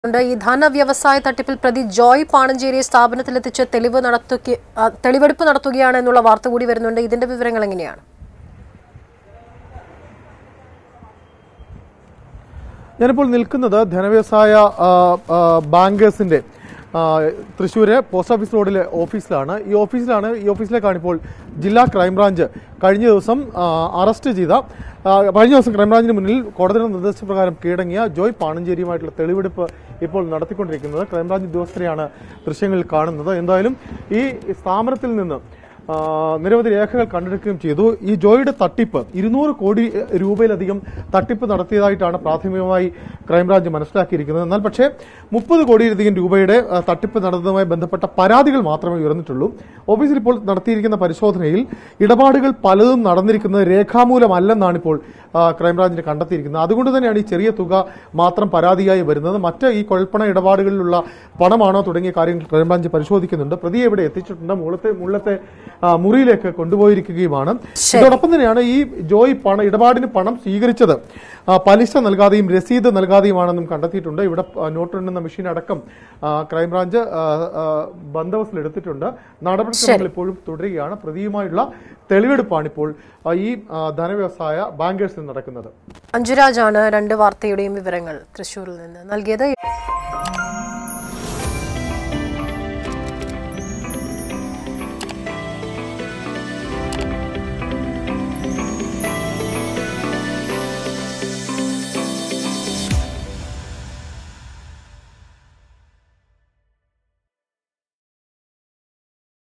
ഉണ്ട് ഈ ധനവ്യവസായ തട്ടിപ്പിൽ പ്രതി ജോയ് പാണഞ്ചേരിയെ സ്ഥാപനത്തിലെത്തിച്ച് തെളിവ് നടത്തുക ആ, തെളിവെടുപ്പ് നടത്തുകയാണ് എന്നുള്ള വാർത്ത കൂടി വരുന്നുണ്ട് ഇതിന്റെ വിവരങ്ങൾ എങ്ങനെയാണ് ഞാനിപ്പോൾ നിൽക്കുന്നത് ധനവ്യവസായ ആ, ആ, ബാങ്കേഴ്സിന്റെ ആ, തൃശ്ശൂര് പോസ്റ്റ് ഓഫീസ് റോഡിലെ ഓഫീസിലാണ് ഈ ഓഫീസിലാണ് ഈ ഓഫീസിലേക്കാണ് ഇപ്പോൾ ജില്ലാ ക്രൈംബ്രാഞ്ച് കഴിഞ്ഞ ദിവസം ആ, അറസ്റ്റ് ചെയ്ത ആ, കഴിഞ്ഞ ദിവസം ക്രൈംബ്രാഞ്ചിന് മുന്നിൽ കോടതിയുടെ നിർദ്ദേശപ്രകാരം കീഴടങ്ങിയ ജോയ് പാണഞ്ചേരിയുമായിട്ടുള്ള തെളിവെടുപ്പ് ഇപ്പോൾ നടത്തിക്കൊണ്ടിരിക്കുന്നത് ക്രൈംബ്രാഞ്ച് ഉദ്യോഗസ്ഥരെയാണ് ദൃശ്യങ്ങളിൽ കാണുന്നത് എന്തായാലും ഈ സ്ഥാപനത്തിൽ നിന്ന് ആ, നിരവധി രേഖകൾ കണ്ടെടുക്കുകയും ചെയ്തു ഈ ജോയിയുടെ തട്ടിപ്പ് ഇരുന്നൂറ് കോടി എ, രൂപയിലധികം തട്ടിപ്പ് നടത്തിയതായിട്ടാണ് പ്രാഥമികമായി ക്രൈംബ്രാഞ്ച് മനസ്സിലാക്കിയിരിക്കുന്നത് എന്നാൽ പക്ഷേ മുപ്പത് കോടിയിലധികം രൂപയുടെ ആ, തട്ടിപ്പ് നടന്നതുമായി ബന്ധപ്പെട്ട പരാതികൾ മാത്രമേ ഉയർന്നിട്ടുള്ളൂ ഓഫീസിൽ ഇപ്പോൾ നടത്തിയിരിക്കുന്ന പരിശോധനയിൽ ഇടപാടുകൾ പലതും നടന്നിരിക്കുന്നത് രേഖാമൂലമല്ലെന്നാണ് ഇപ്പോൾ ആ, ക്രൈംബ്രാഞ്ചിന് കണ്ടെത്തിയിരിക്കുന്നത് അതുകൊണ്ട് തന്നെയാണ് ഈ ചെറിയ തുക മാത്രം പരാതിയായി വരുന്നത് മറ്റ് ഈ കുഴൽപ്പണ ഇടപാടുകളിലുള്ള പണമാണോ തുടങ്ങിയ കാര്യങ്ങൾ ക്രൈംബ്രാഞ്ച് പരിശോധിക്കുന്നുണ്ട് പ്രതിയെ ഇവിടെ എത്തിച്ചിട്ടുണ്ട് മുളത്തെ മുള്ളത്തെ ആ, മുറിയിലേക്ക് കൊണ്ടുപോയിരിക്കുകയുമാണ് ഇതോടൊപ്പം തന്നെയാണ് ഈ ജോയ് പണ ഇടപാടിന് പണം സ്വീകരിച്ചത് ആ, പലിശ നൽകാതെയും രസീത് നൽകാതെയുമാണെന്നും കണ്ടെത്തിയിട്ടുണ്ട് ഇവിടെ ആ, നോട്ട് എണ്ണുന്ന മെഷീൻ അടക്കം ആ, ക്രൈംബ്രാഞ്ച് ആ, ആ, ബന്ദോബസ്തിലെടുത്തിട്ടുണ്ട് നടപടിക്രമങ്ങൾ ഇപ്പോഴും തുടരുകയാണ് പ്രതിയുമായുള്ള തെളിവെടുപ്പാണ് ഇപ്പോൾ ആ, ഈ ആ, ധനവ്യവസായ ബാങ്കേഴ്സിൽ നടക്കുന്നത് അഞ്ജുരാജാണ് രണ്ട് വാർത്തയുടെയും വിവരങ്ങൾ തൃശൂരിൽ നിന്ന് നൽകിയത്